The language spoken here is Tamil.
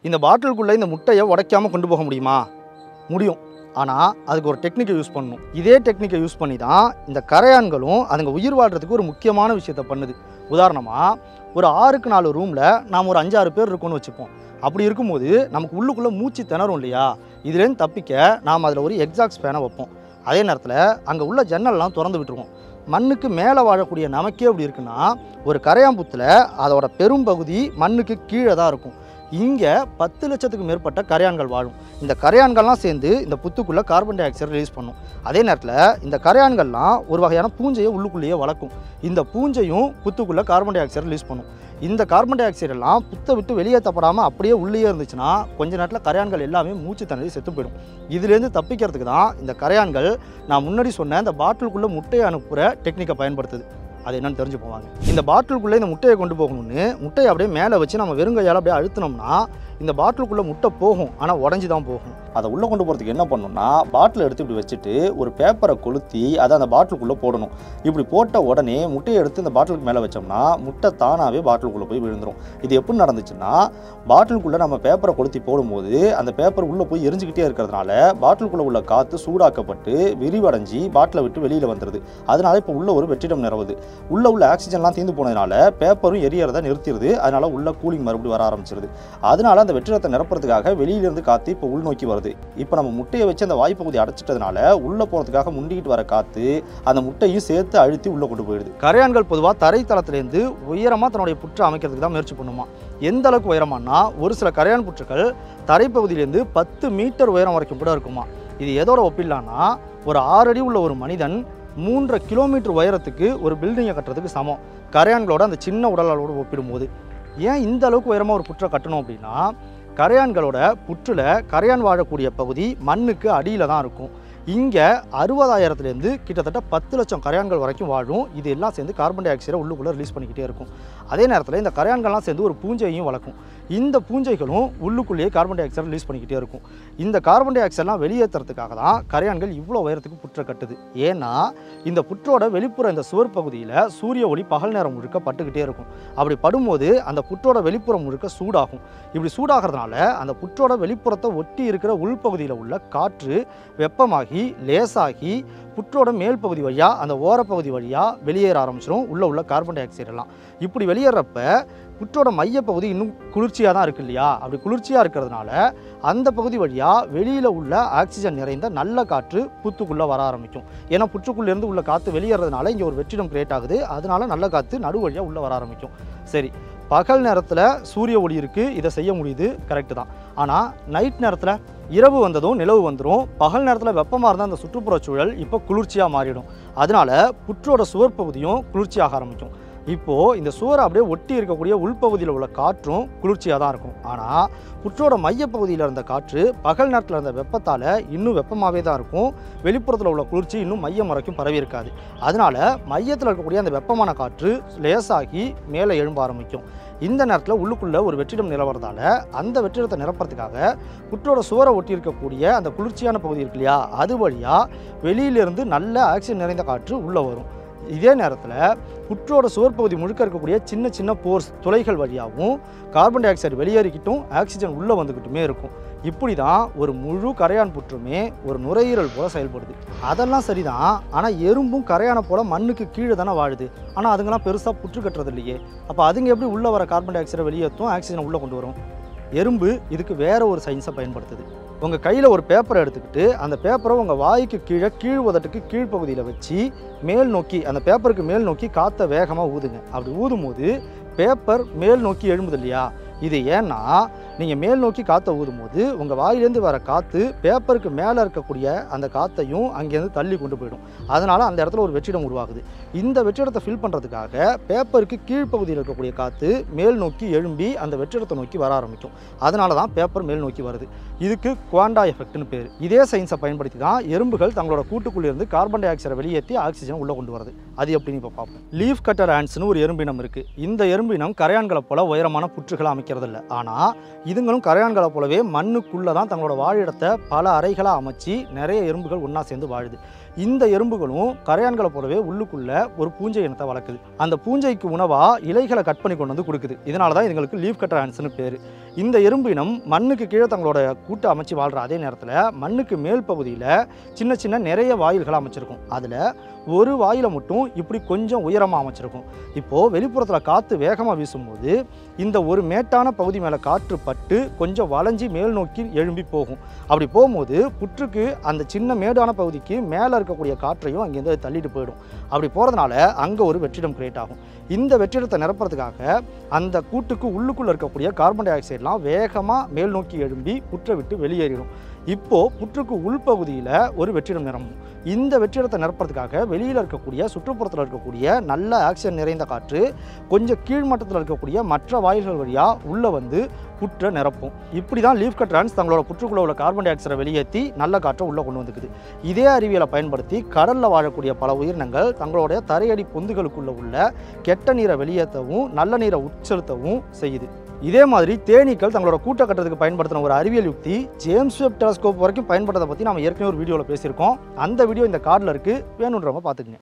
இந்த பாட்டிலுக்குள்ளே இந்த முட்டையை உடைக்காமல் கொண்டு போக முடியுமா முடியும் ஆனால் அதுக்கு ஒரு டெக்னிக்கை யூஸ் பண்ணணும் இதே டெக்னிக்கை யூஸ் பண்ணி தான் இந்த கரையான்களும் அதுங்க உயிர் வாழ்கிறதுக்கு ஒரு முக்கியமான விஷயத்த பண்ணுது உதாரணமாக ஒரு ஆறுக்கு நாலு ரூமில் நாம் ஒரு அஞ்சாறு பேர் இருக்கோம்னு வச்சுப்போம் அப்படி இருக்கும்போது நமக்கு உள்ளுக்குள்ளே மூச்சு திணறும் இல்லையா இதுலேருந்து தப்பிக்க நாம் அதில் ஒரு எக்ஸாக்ஸ் ஃபேனை வைப்போம் அதே நேரத்தில் அங்கே உள்ள ஜன்னல்லாம் திறந்து விட்டுருவோம் மண்ணுக்கு மேலே வாழக்கூடிய நமக்கே அப்படி இருக்குன்னா ஒரு கரையாம்புத்தில் அதோட பெரும்பகுதி மண்ணுக்கு கீழே தான் இருக்கும் இங்கே பத்து லட்சத்துக்கு மேற்பட்ட கரையான்கள் வாழும் இந்த கரையான்கள்லாம் சேர்ந்து இந்த புத்துக்குள்ளே கார்பன் டை ஆக்சைடு ரிலீஸ் பண்ணும் அதே நேரத்தில் இந்த கரையான்கள்லாம் ஒரு வகையான பூஞ்சையை உள்ளுக்குள்ளேயே வளர்க்கும் இந்த பூஞ்சையும் புத்துக்குள்ளே கார்பன் டை ஆக்சைடு ரிலீஸ் பண்ணும் இந்த கார்பன் டை ஆக்சைடு எல்லாம் புத்தை விட்டு வெளியேற்றப்படாமல் அப்படியே உள்ளேயே இருந்துச்சுன்னா கொஞ்ச நேரத்தில் கரையான்கள் எல்லாமே மூச்சு திணறி செத்து போயிடும் இதுலேருந்து தப்பிக்கிறதுக்கு தான் இந்த கரையான்கள் நான் முன்னாடி சொன்ன இந்த பாட்டிலுக்குள்ளே முட்டையை அனுப்புகிற டெக்னிக்கை பயன்படுத்துது அது என்னன்னு தெரிஞ்சு போவாங்க இந்த பாட்டிலுக்குள்ளே இந்த முட்டையை கொண்டு போகணும்னு முட்டையை அப்படியே மேலே வச்சு நம்ம வெறுங்கையால் அப்படியே அழுத்தினோம்னா இந்த பாட்டிலுக்குள்ளே முட்டை போகும் ஆனால் உடஞ்சி தான் போகும் அதை உள்ளே கொண்டு போகிறதுக்கு என்ன பண்ணணும்னா பாட்டில் எடுத்து இப்படி வச்சுட்டு ஒரு பேப்பரை கொளுத்தி அதை அந்த பாட்டிலுக்குள்ளே போடணும் இப்படி போட்ட உடனே முட்டையை எடுத்து இந்த பாட்டிலுக்கு மேலே வச்சோம்னா முட்டை தானாகவே பாட்டிலுக்குள்ளே போய் விழுந்துரும் இது எப்படி நடந்துச்சுன்னா பாட்டிலுக்குள்ளே நம்ம பேப்பரை கொளுத்தி போடும்போது அந்த பேப்பர் உள்ளே போய் எரிஞ்சுக்கிட்டே இருக்கிறதுனால பாட்டிலுக்குள்ளே உள்ள காற்று சூடாக்கப்பட்டு விரிவடைஞ்சி பாட்டிலை விட்டு வெளியில் வந்துடுது அதனால இப்போ உள்ள ஒரு வெற்றிடம் நிறவுது உள்ள உள்ள ஆக்சிஜன்லாம் தீர்ந்து போனதுனால பேப்பரும் எரியறதை நிறுத்திடுது அதனால உள்ள கூலிங் மறுபடியும் வர ஆரம்பிச்சிருது அதனால அந்த வெற்றிடத்தை நிரப்புறதுக்காக வெளியிலிருந்து காற்று இப்போ உள்நோக்கி வருது இப்போ நம்ம முட்டையை வச்சு அந்த வாய்ப்பகுதி அடைச்சிட்டதுனால உள்ளே போகிறதுக்காக முண்டிக்கிட்டு வர காற்று அந்த முட்டையும் சேர்த்து அழுத்தி உள்ளே கொண்டு போயிடுது கரையான்கள் பொதுவாக தரைத்தளத்திலேருந்து உயரமாக தன்னுடைய புற்றை அமைக்கிறதுக்கு தான் முயற்சி பண்ணுமா எந்த அளவுக்கு உயரமானா ஒரு சில கரையான் புற்றுகள் தரைப்பகுதியிலேருந்து பத்து மீட்டர் உயரம் வரைக்கும் கூட இருக்குமா இது எதோட ஒப்பிடலான்னா ஒரு ஆறு அடி உள்ள ஒரு மனிதன் மூன்றரை கிலோமீட்டர் உயரத்துக்கு ஒரு பில்டிங்கை கட்டுறதுக்கு சமம் கரையான்களோட அந்த சின்ன உடலோட ஒப்பிடும்போது ஏன் இந்த அளவுக்கு உயரமாக ஒரு புற்றை கட்டணும் அப்படின்னா கரையான்களோட புற்றில் கரையான் வாழக்கூடிய பகுதி மண்ணுக்கு அடியில் தான் இருக்கும் இங்கே அறுபதாயிரத்துலேருந்து கிட்டத்தட்ட பத்து லட்சம் கரையான்கள் வரைக்கும் வாழும் இது எல்லாம் சேர்ந்து கார்பன் டை ஆக்சைடை உள்ளுக்குள்ளே ரிலீஸ் பண்ணிக்கிட்டே இருக்கும் அதே நேரத்தில் இந்த கரையான்கள்லாம் சேர்ந்து ஒரு பூஞ்சையும் வளர்க்கும் இந்த பூஞ்சைகளும் உள்ளுக்குள்ளேயே கார்பன் டை ஆக்சைடை ரிலீஸ் பண்ணிக்கிட்டே இருக்கும் இந்த கார்பன் டை ஆக்சைடெலாம் வெளியேற்றுறதுக்காக தான் கரையான்கள் இவ்வளோ உயரத்துக்கு புற்றை கட்டுது ஏன்னா இந்த புற்றோட வெளிப்புற இந்த சுவர் பகுதியில் சூரிய ஒளி பகல் நேரம் முழுக்க பட்டுக்கிட்டே இருக்கும் அப்படி படும்போது அந்த புற்றோட வெளிப்புறம் முழுக்க சூடாகும் இப்படி சூடாகிறதுனால அந்த புற்றோட வெளிப்புறத்தை ஒட்டி இருக்கிற உள்பகுதியில் உள்ள காற்று வெப்பமாகி லேசாகி புற்றோட மேல் பகுதி வழியாக அந்த ஓரப்பகுதி வழியாக வெளியேற ஆரம்பிச்சிடும் உள்ளே உள்ள கார்பன் டை ஆக்சைடு எல்லாம் இப்படி வெளியேறப்ப புற்றோட மையப்பகுதி இன்னும் குளிர்ச்சியாக தான் இருக்கு இல்லையா அப்படி குளிர்ச்சியாக இருக்கிறதுனால அந்த பகுதி வழியாக வெளியில் உள்ள ஆக்சிஜன் நிறைந்த நல்ல காற்று புத்துக்குள்ளே வர ஆரம்பிக்கும் ஏன்னா புற்றுக்குள்ளேருந்து உள்ள காற்று வெளியேறதுனால இங்கே ஒரு வெற்றிடம் கிரியேட் ஆகுது அதனால நல்ல காற்று நடு வழியாக உள்ளே வர ஆரம்பிக்கும் சரி பகல் நேரத்தில் சூரிய ஒளி இருக்குது இதை செய்ய முடியுது கரெக்டு தான் ஆனால் நைட் நேரத்தில் இரவு வந்ததும் நிலவு வந்துடும் பகல் நேரத்தில் வெப்பமாக இருந்த அந்த சுற்றுப்புற சூழல் இப்போ குளிர்ச்சியாக மாறிடும் அதனால புற்றோட சுவர் பகுதியும் குளிர்ச்சியாக ஆரம்பிக்கும் இப்போது இந்த சுவரை அப்படியே ஒட்டி இருக்கக்கூடிய உள்பகுதியில் உள்ள காற்றும் குளிர்ச்சியாக தான் இருக்கும் ஆனால் புற்றோட மையப்பகுதியில் இருந்த காற்று பகல் நேரத்தில் இருந்த வெப்பத்தால் இன்னும் வெப்பமாகவே தான் இருக்கும் வெளிப்புறத்தில் உள்ள குளிர்ச்சி இன்னும் மையம் வரைக்கும் பரவி இருக்காது அதனால மையத்தில் இருக்கக்கூடிய அந்த வெப்பமான காற்று லேசாகி மேலே எழும்ப ஆரம்பிக்கும் இந்த நேரத்தில் உள்ளுக்குள்ளே ஒரு வெற்றிடம் நிலவறதால அந்த வெற்றிடத்தை நிரப்புறதுக்காக புற்றோட சுவரை ஒட்டி இருக்கக்கூடிய அந்த குளிர்ச்சியான பகுதி இருக்கு இல்லையா அது வழியாக வெளியிலிருந்து நல்ல ஆக்சிஜன் நிறைந்த காற்று உள்ளே வரும் இதே நேரத்தில் புற்றோட சுவர் பகுதி முழுக்க இருக்கக்கூடிய சின்ன சின்ன போர்ஸ் துளைகள் வழியாகவும் கார்பன் டை ஆக்சைடு வெளியேறிக்கிட்டும் ஆக்சிஜன் உள்ளே வந்துக்கிட்டுமே இருக்கும் இப்படி தான் ஒரு முழு கரையான் புற்றுமே ஒரு நுரையீரல் போல செயல்படுது அதெல்லாம் சரிதான் ஆனால் எறும்பும் கரையானை போல மண்ணுக்கு கீழே தானே வாழுது ஆனால் அதுங்கெல்லாம் பெருசாக புற்று கட்டுறது இல்லையே அப்போ அதுங்க எப்படி உள்ளே வர கார்பன் டை ஆக்சைடை வெளியேற்றும் ஆக்சிஜனை உள்ளே கொண்டு வரும் எறும்பு இதுக்கு வேற ஒரு சயின்ஸை பயன்படுத்துது உங்கள் கையில் ஒரு பேப்பரை எடுத்துக்கிட்டு அந்த பேப்பரை உங்கள் வாய்க்கு கீழே கீழ் உதட்டுக்கு கீழ்ப்பகுதியில் வச்சு மேல் நோக்கி அந்த பேப்பருக்கு மேல் நோக்கி காற்றை வேகமாக ஊதுங்க அப்படி ஊதும் போது பேப்பர் மேல் நோக்கி எழும்புது இல்லையா இது ஏன்னா நீங்கள் மேல் நோக்கி காற்றை ஊதும்போது உங்கள் வாயிலேருந்து வர காற்று பேப்பருக்கு மேலே இருக்கக்கூடிய அந்த காற்றையும் அங்கேருந்து தள்ளி கொண்டு போயிடும் அதனால் அந்த இடத்துல ஒரு வெற்றிடம் உருவாகுது இந்த வெற்றிடத்தை ஃபில் பண்ணுறதுக்காக பேப்பருக்கு கீழ்ப்பகுதியில் இருக்கக்கூடிய காற்று மேல் நோக்கி எழும்பி அந்த வெற்றிடத்தை நோக்கி வர ஆரம்பிக்கும் அதனால தான் பேப்பர் மேல் நோக்கி வருது இதுக்கு குவாண்டா எஃபெக்ட்னு பேர் இதே சயின்ஸை பயன்படுத்தி தான் எறும்புகள் தங்களோட கூட்டுக்குள்ளேருந்து கார்பன் டை ஆக்சைடை வெளியேற்றி ஆக்சிஜன் உள்ளே கொண்டு வருது அது எப்படின்னு இப்போ பார்ப்போம் லீஃப் கட்டர் ஆண்ட்ஸ்னு ஒரு எறும்பினம் இருக்குது இந்த எறும்பினம் கரையான்களை போல உயரமான புற்றுகளை அமைக்கிறதில்ல ஆனால் இதுங்களும் கரையான்களை போலவே மண்ணுக்குள்ளே தான் தங்களோட வாழிடத்தை பல அறைகளாக அமைச்சு நிறைய எறும்புகள் ஒன்றா சேர்ந்து வாழுது இந்த எறும்புகளும் கரையான்களை போலவே உள்ளுக்குள்ள ஒரு பூஞ்சை இனத்தை வளர்க்குது அந்த பூஞ்சைக்கு உணவா இலைகளை கட் பண்ணி கொண்டு வந்து கொடுக்குது இதனால தான் இதுங்களுக்கு லீஃப் கட்டர் ஆன்ஸ்னு பேர் இந்த எறும்பு இனம் மண்ணுக்கு கீழே தங்களோட கூட்டை அமைச்சு வாழ்கிற அதே நேரத்தில் மண்ணுக்கு மேல் பகுதியில் சின்ன சின்ன நிறைய வாயில்கள் அமைச்சிருக்கும் அதில் ஒரு வாயில மட்டும் இப்படி கொஞ்சம் உயரமாக அமைச்சிருக்கும் இப்போது வெளிப்புறத்தில் காற்று வேகமாக வீசும்போது இந்த ஒரு மேட்டான பகுதி மேலே காற்று பட்டு கொஞ்சம் வளைஞ்சி மேல் நோக்கி எழும்பி போகும் அப்படி போகும்போது புற்றுக்கு அந்த சின்ன மேடான பகுதிக்கு மேலே இருக்கக்கூடிய காற்றையும் அங்கேருந்து அது தள்ளிட்டு போயிடும் அப்படி போகிறதுனால அங்கே ஒரு வெற்றிடம் கிரியேட் ஆகும் இந்த வெற்றிடத்தை நிரப்புறதுக்காக அந்த கூட்டுக்கு உள்ளுக்குள்ளே இருக்கக்கூடிய கார்பன் டை ஆக்சைடெலாம் வேகமாக மேல் நோக்கி எழும்பி புற்றை விட்டு வெளியேறிடும் இப்போ புற்றுக்கு உள்பகுதியில் ஒரு வெற்றிடம் நிரம்பும் இந்த வெற்றிடத்தை நிரப்புறதுக்காக வெளியில் இருக்கக்கூடிய சுற்றுப்புறத்தில் இருக்கக்கூடிய நல்ல ஆக்சிஜன் நிறைந்த காற்று கொஞ்சம் கீழ்மட்டத்தில் இருக்கக்கூடிய மற்ற வாயில்கள் வழியாக உள்ளே வந்து புற்றை நிரப்பும் இப்படி தான் லீஃப் கட்ரான்ஸ் தங்களோட புற்றுக்குள்ள உள்ள கார்பன் டை ஆக்சைடை வெளியேற்றி நல்ல காற்றை உள்ளே கொண்டு வந்துக்குது இதே அறிவியலை பயன்படுத்தி கடலில் வாழக்கூடிய பல உயிரினங்கள் தங்களுடைய தரையடி பொந்துகளுக்குள்ள உள்ள கெட்ட நீரை வெளியேற்றவும் நல்ல நீரை உட்செலுத்தவும் செய்யுது இதே மாதிரி தேனீக்கள் தங்களோட கூட்ட கட்டுறதுக்கு பயன்படுத்தின ஒரு அறிவியல் யுக்தி ஜேம்ஸ் வெப் டெலஸ்கோப் வரைக்கும் பயன்படுறதை பற்றி நம்ம ஏற்கனவே ஒரு வீடியோவில் பேசியிருக்கோம் அந்த வீடியோ இந்த கார்டில் இருக்குது வேணுன்றவங்க பார்த்துக்குங்க